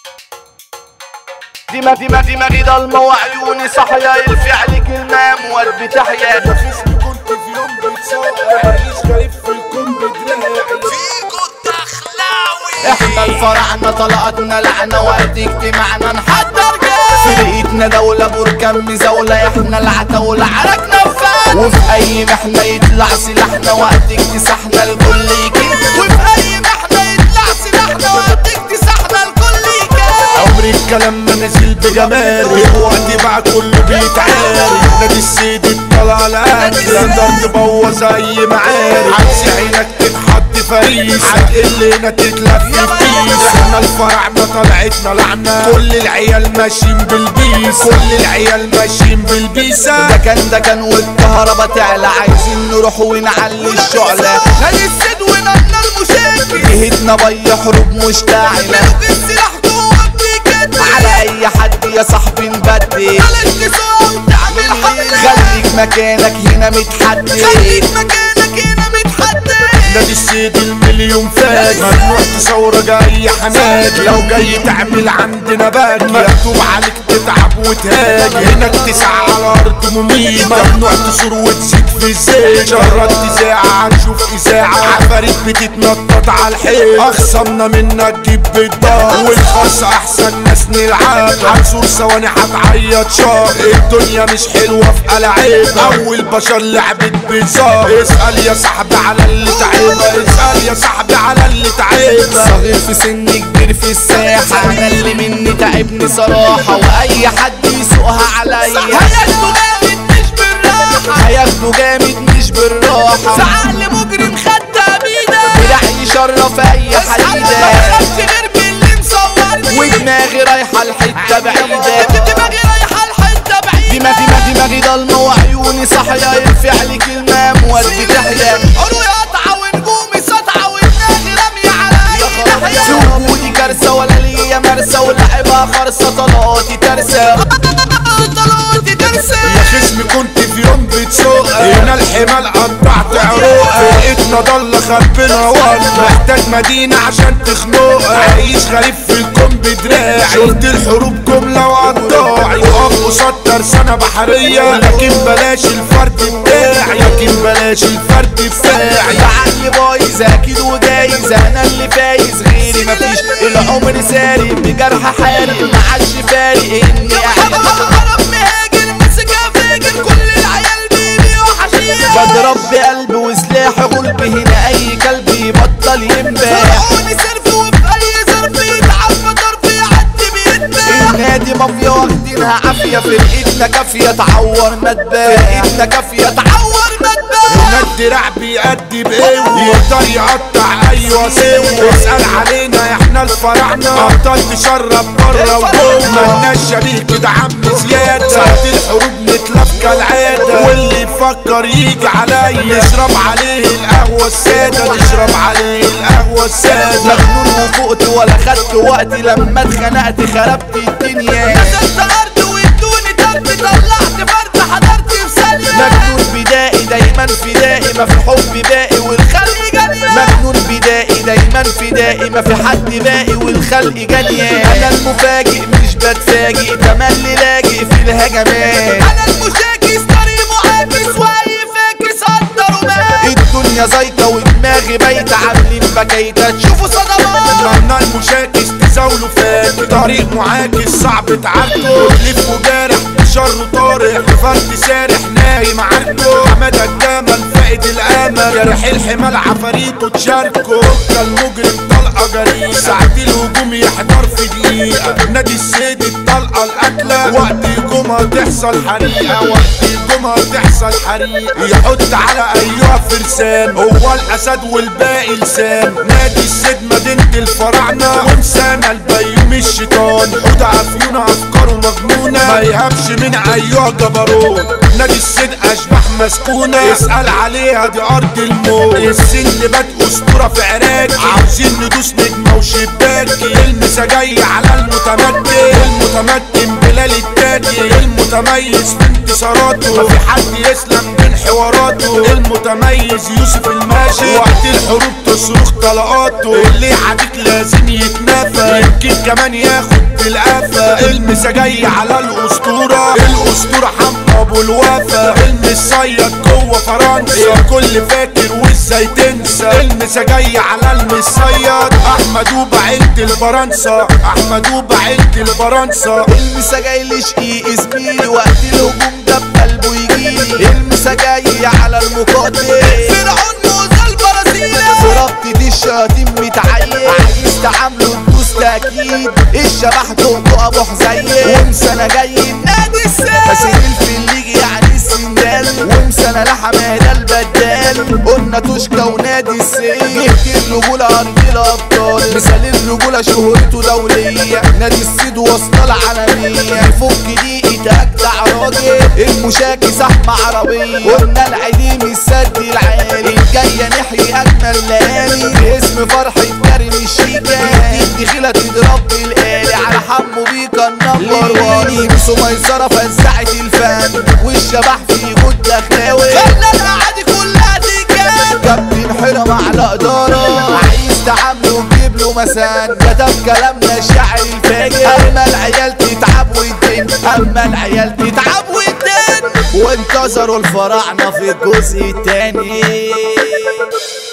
دماغ دماغ دماغي ضلمة وعيوني صحية الفعل كلمة مواد بتحيا خصمي كنت في يوم بتسوق عايش غريب في الكون بدراعي احنا الفرعنا طلقتنا لعنة وقت اجتماعنا نحضر جيش فرقتنا دولة بركان مزاولة احنا العتاولة عركنا فات وفي اي محنة يطلع سلاحنا وقت اكتساحنا الكل يكين وفي اي محنة يطلع سلاحنا وقت اكتساحنا الكل يكين عمري الكلام ما نزل بجمالي وقتي بقى كله بيتعاري نادي السيد اطلع على تقدر تبوظ اي معارك عكس عينك تتحط فريس هتقل هنا تتلف في كيس احنا الفرع ما طلعتنا لعنة كل العيال ماشيين بالبيس كل العيال ماشيين بالبيسة ده كان ده كان والكهربا تعلى عايزين نروح ونعلي الشعلة نادي السد ونقلنا المشاكل جهتنا بي حروب مشتعلة السلاح جوه كده على اي حد يا صاحبي نبدل بلاش تسوق تعمل حملة خليك مكانك هنا متحدد خليك مكانك هنا متحدد نادي السيد المليون فاج ممنوع تصور جاي حماك لو جاي تعمل عندنا باك مكتوب عليك تتعب وتهاج هناك تسعى على ارض مميت ممنوع تصور وتزيد في الزيت جرد تذاعة هنشوف اذاعة عفاريت بتتنطط على الحيط اخصمنا منك جيب بالدار والخاص احسن ناس نلعب هنصور ثواني هتعيط شهر الدنيا مش حلوة في قلعيب اول بشر لعبت بزار اسأل يا صاحبي على اللي تعب اسأل يا صاحبي على اللي تعب صغير في سن كبير في الساحة انا اللي مني تعبني صراحة واي حد يسوقها عليا هياخده جامد مش بالراحة هياخده جامد مش بالراحة زعل مجرم خدها بيدك دراع يشرف اي حديدة ما بخافش غير باللي مصورني ودماغي رايحة لحتة بعيدة دماغي رايحة لحتة بعيدة دماغي دماغي دماغي ضلمة وعيوني صاحية الفعل كلمة مواد بتحيا عروقي قطعة ونجومي سطعة ودماغي رامية على في وجودي كارثة ولا ليا مرسى ولعبها خرصة طلقاتي ترسة طلقاتي ترسة يا خصمي كنت في يوم بتسوق هنا الحمال قطعت عروق فرقتنا ضل خربنا ولا محتاج مدينة عشان تخنق عايش غريب في الكون بدراعي شفت الحروب جملة وقطاعي اقف قصاد ترسانة بحرية لكن بلاش الفرد بتاعي لكن بلاش الفرد بتاعي لعلي بايظ اكيد وجايز انا اللي فايز غيري مفيش العمر ساري بجرح حارق معادش فارق اني احب مهاجر مسكها فاجر كل العيال بيبيعوا حشيش بضرب بقلب وسلاح غلب هنا اي كلب يبطل ينباح فرعوني سرف وفي اي ظرف يتعب ضرب يعدي بيتباح النادي مافيا واخدينها عافية فرقتنا كافية تعور مدباح فرقتنا كافية تعور مدباح هنا الدراع بيأدي بقوة يقدر يقطع ايوه سوى اسأل علينا احنا الفراعنة ابطال تشرب بره وجوه مالناش شبيه كده عم زيادة ساعة الحروب نتلف كالعادة واللي يفكر يجي عليا نشرب عليه القهوة السادة نشرب عليه القهوة السادة مجنون وفقت ولا خدت وقتي لما اتخنقت خربت الدنيا نزلت ارض وادوني درب طلعت فرد حضرت في ثانية مجنون بدائي دايما فدائي ما في حب باقي والخلق جانية مجنون بدائي دايما فدائي ما في حد باقي والخلق جانية انا المفاجئ مش بتفاجئ تملي لاجئ في الهجمات انا المشاكس طريق معاكس واي فاكس قدر ومات الدنيا زيطة ودماغي بايتة عاملين بكايتة تشوفوا صدمات معنى المشاكس تزاولوا فات طريق معاكس صعب تعدوا لف وجارح شر طارح فرد سارح نايم عنكو حماد الجمل فائد الامل جرح الحمال عفاريته تشاركوا كالمجرم طلقه جريئه ساعة الهجوم يحضر في دقيقة نادي السيد الطلقة القتلة وقت هجومها تحصل حريقة وقت هجومها تحصل حريقة يحط على ايها فرسان هو الاسد والباقي لسان نادي السيد مدينة الفراعنة ومسانة البيوم الشيطان حوض عفيونة افكاره مجنونة ما يهبش من ايها جبروت نادي السيد اشباح مسكونة اسأل عليها دي ارض الموت السن بات اسطورة في عراك عاوزين ندوس نجمة وشباك المسا جاي على المتمكن المتمكن بلال التاني النادي المتميز في انتصاراته مفي حد يسلم من حواراته المتميز يوسف الماشي وقت الحروب تصرخ طلقاته اللي عاديك لازم يتنافى يمكن كمان ياخد بالقفا المسا جاي على الاسطوره الاسطوره حمو ابو الوفا المصيد جوه فرنسا الكل فاكر وازاي تنسى المسا جاي على المصيد احمد وبعيلة الفرنسا احمد وبعيلة الفرنسا المسا جاي لشقيق زميلي وقت الهجوم ده بقلبه يجيلي المسا جاي على المقاتل فرعون موسى البرازيلي في ربطة الشياطين متعين عايز تعامله تدوس تأكيد الشبح دقه ابو حزين ومسا انا جاي النادي السام حسين الفليجي يعني السندال ومسا انا لحمادة البدال قلنا توشكا ونادي السيف جهة الرجولة ارض الابطال مثال الرجولة شهرته دولية نادي السيد واصلة العالمية يفك دقيقة اجدع راجل المشاكي زحمة عربية قلنا العليم السد العالي جاية نحيي اجمل ليالي باسم فرحة كريم الشيكا دي دخيلة تضرب بالآلي على حمو بيكا النمبر وان بيسو ميسرة فزعت الفن والشبح في جود دخلاوي خلى القعدة كلها تجاب كابتن حرم على إدارة عايز تعامله وتجيب له مسان كتب كلامنا الشاعر الفاجر أما العيال تتعب وتدن أما العيال تتعب وتدن وانتظروا الفراعنة في الجزء التاني